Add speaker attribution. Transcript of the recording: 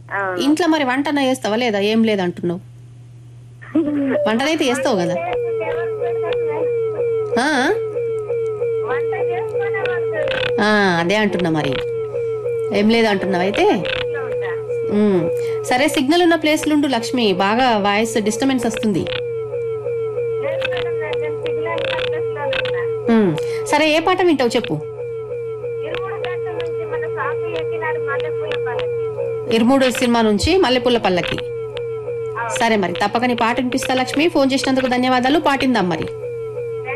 Speaker 1: అవును.
Speaker 2: ఇంట్లో మరి వంటన చేస్తావా లేదా ఏం లేదంటున్నావు వంటనైతే చేస్తావు కదా
Speaker 1: ఎవరు పెడతారు?
Speaker 2: ఆ?
Speaker 1: వంట చేసుకునే వాళ్ళు
Speaker 2: ఆ, అదే అంటున్నా మరి ఏం లేదు అంటున్నావు అయితే
Speaker 1: ఇంట్లో ఉంటా.
Speaker 2: ఉమ్. సరే సిగ్నల్ ఉన్న ప్లేస్లు ఉండు లక్ష్మి బాగా వాయిస్ డిస్టర్బెన్స్ వస్తుంది
Speaker 1: లేదు మేడం, నేను సిగ్నల్ ఉన్న ప్లేస్ లో ఉన్నా.
Speaker 2: ఉమ్. సరే ఏ పాట వింటావు చెప్పు
Speaker 1: ఇరుముడు గంటల నుంచి మన సాకు ఎక్కినాడు మల్లెపూల పల్లకి
Speaker 2: ఇరుమూడు సినిమా నుంచి మల్లెపూల పల్లకి సరే మరి తప్పక నీ పాట వినిపిస్తా లక్ష్మి ఫోన్ చేసినందుకు ధన్యవాదాలు పాటిందాం మరి